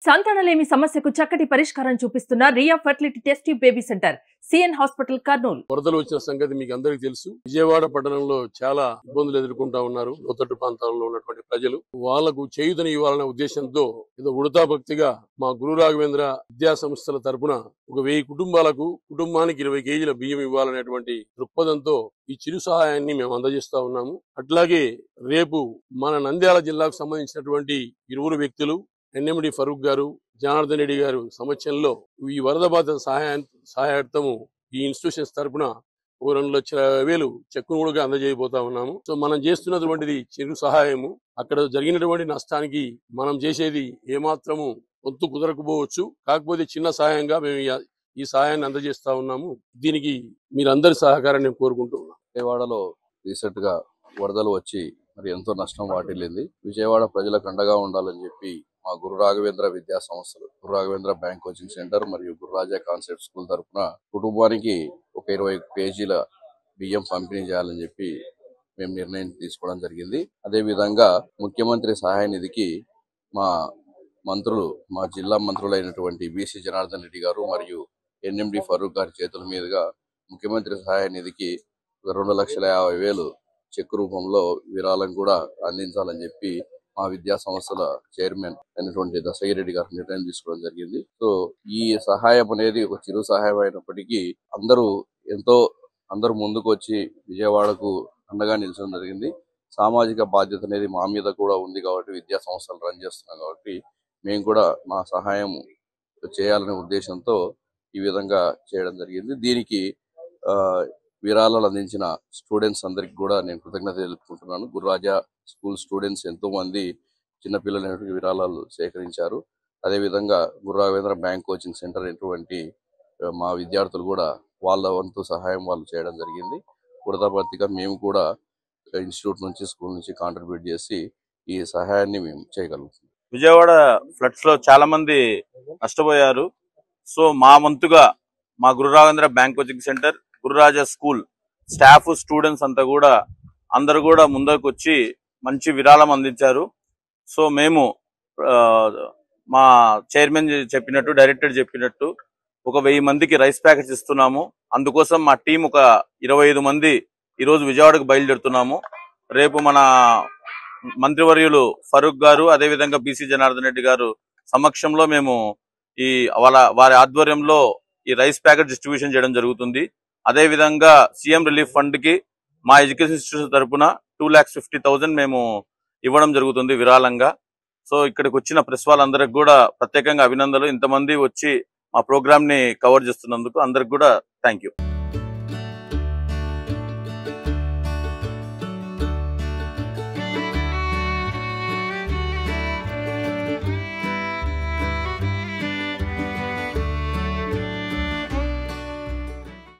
సంతానలేమి సమస్యకు చక్కటి పరిష్కారం చూపిస్తున్న Riya fertility test baby centre CN hospital Kurnool వరదలు వచ్చిన సంగతి మీకు అందరికీ తెలుసు విజయవాడ పట్టణంలో చాలా ఇబ్బందులు ఎదుర్కొంటా ఉన్నారు లోతట్టు ప్రాంతాల్లో ఉన్నటువంటి ప్రజలు వాళ్లకు చేయుతని ఇవ్వాలనే ఉద్దేశంతో ఏదో ఉడతా భక్తిగా మా గురు రాఘవేంద్ర విద్యా సంస్థల తరపున ఒక వెయ్యి కుటుంబాలకు కుటుంబానికి ఇరవై కేజీల బియ్యం ఇవ్వాలనేటువంటి దృక్పథంతో ఈ చిరు సహాయాన్ని మేము అందజేస్తా ఉన్నాము అట్లాగే రేపు మన నంద్యాల జిల్లాకు సంబంధించినటువంటి ఇరువురు వ్యక్తులు ఎన్ఎండి ఫరూక్ గారు జనార్దన్ రెడ్డి గారు సమక్షంలో ఈ వరద బాధిత సహాయం సహాయార్థము ఈ ఇన్స్టిట్యూషన్స్ తరపున ఓ రెండు లక్షల వేలు చెక్కును కూడా అందజేయబోతా ఉన్నాము సో మనం చేస్తున్నటువంటిది చిరు సహాయము అక్కడ జరిగినటువంటి నష్టానికి మనం చేసేది ఏమాత్రము వంతు కుదరకపోవచ్చు కాకపోతే చిన్న సహాయంగా మేము ఈ- ఈ సహాయాన్ని అందజేస్తా ఉన్నాము దీనికి మీరందరి సహకారాన్ని నేను కోరుకుంటూ ఉన్నాను విజయవాడలో రీసెంట్ గా వరదలు వచ్చి మరి ఎంతో నష్టం వాటిల్లింది విజయవాడ ప్రజలకు అండగా ఉండాలని చెప్పి మా గురు రాఘవేంద్ర విద్యా సంస్థలు Guru Raghavendra bank coaching centre మరియు గురురాజా కాన్సెప్ట్ స్కూల్ తరఫున కుటుంబానికి ఒక ఇరవై కేజీల బియ్యం పంపిణీ చేయాలని చెప్పి మేము నిర్ణయం తీసుకోవడం జరిగింది అదే విధంగా ముఖ్యమంత్రి సహాయ నిధికి మా మంత్రులు మా జిల్లా మంత్రులైనటువంటి బీసీ జనార్దన్ రెడ్డి గారు మరియు ఎన్ఎండి ఫరూక్ గారి చేతుల మీదుగా ముఖ్యమంత్రి సహాయ నిధికి ఒక రెండు లక్షల యాభై వేలు చెక్ రూపంలో విరాళం కూడా అందించాలని చెప్పి మా విద్యా సంస్థల చైర్మన్ అయినటువంటి దశగిరెడ్డి గారు నిర్ణయం తీసుకోవడం జరిగింది సో ఈ సహాయం అనేది ఒక చిరు సహాయం అయినప్పటికీ అందరూ ఎంతో అందరూ ముందుకు వచ్చి విజయవాడకు అండగా నిలిచడం జరిగింది సామాజిక బాధ్యత అనేది మా మీద కూడా ఉంది కాబట్టి విద్యా సంస్థలు రన్ చేస్తున్నాం కాబట్టి మేము కూడా మా సహాయం చేయాలనే ఉద్దేశంతో ఈ విధంగా చేయడం జరిగింది దీనికి ఆ, విరాళాలు అందించిన స్టూడెంట్స్ అందరికి కూడా నేను కృతజ్ఞత తెలుపుకుంటున్నాను గురురాజా స్కూల్ స్టూడెంట్స్ ఎంతో మంది చిన్నపిల్లలైనటువంటి విరాళాలు సేకరించారు అదేవిధంగా Guru Raghavendra bank coaching centre అయినటువంటి ఆ, మా విద్యార్థులు కూడా వాళ్ళ వంతు సహాయం వాళ్ళు చేయడం జరిగింది వృధాపత్తిగా మేము కూడా ఇన్స్టిట్యూట్ నుంచి స్కూల్ నుంచి కాంట్రిబ్యూట్ చేసి ఈ సహాయాన్ని మేము చేయగలుగుతాం విజయవాడ ఫ్లడ్స్ లో చాలా మంది నష్టపోయారు సో మా వంతుగా మా Guru Raghavendra bank coaching centre Gururaja school staff students అంతా కూడా అందరు కూడా ముందుకు వచ్చి మంచి విరాళం అందించారు సో మేము ఆ, మా చైర్మన్ చెప్పినట్టు డైరెక్టర్ చెప్పినట్టు ఒక వెయ్యి మందికి రైస్ ప్యాకెట్స్ ఇస్తున్నాము అందుకోసం మా టీం ఒక ఇరవై ఐదు మంది ఈరోజు విజయవాడకు బయలుదేరుతున్నాము రేపు మన మంత్రివర్యులు ఫరూక్ గారు అదేవిధంగా బీసీ జనార్దన్ రెడ్డి గారు సమక్షంలో మేము ఈ వాళ్ళ వారి ఆధ్వర్యంలో ఈ రైస్ ప్యాకెట్ డిస్ట్రిబ్యూషన్ చేయడం జరుగుతుంది అదే విధంగా సీఎం రిలీఫ్ ఫండ్ కి మా ఎడ్యుకేషన్ ఇన్స్టిట్యూషన్ తరపున టూ ల్యాక్స్ ఫిఫ్టీ థౌసండ్ మేము ఇవ్వడం జరుగుతుంది విరాళంగా సో ఇక్కడికి వచ్చిన ప్రెస్ వాళ్ళందరికి కూడా ప్రత్యేకంగా అభినందనలు ఇంతమంది వచ్చి మా ప్రోగ్రామ్ ని కవర్ చేస్తున్నందుకు అందరికి కూడా థ్యాంక్ యూ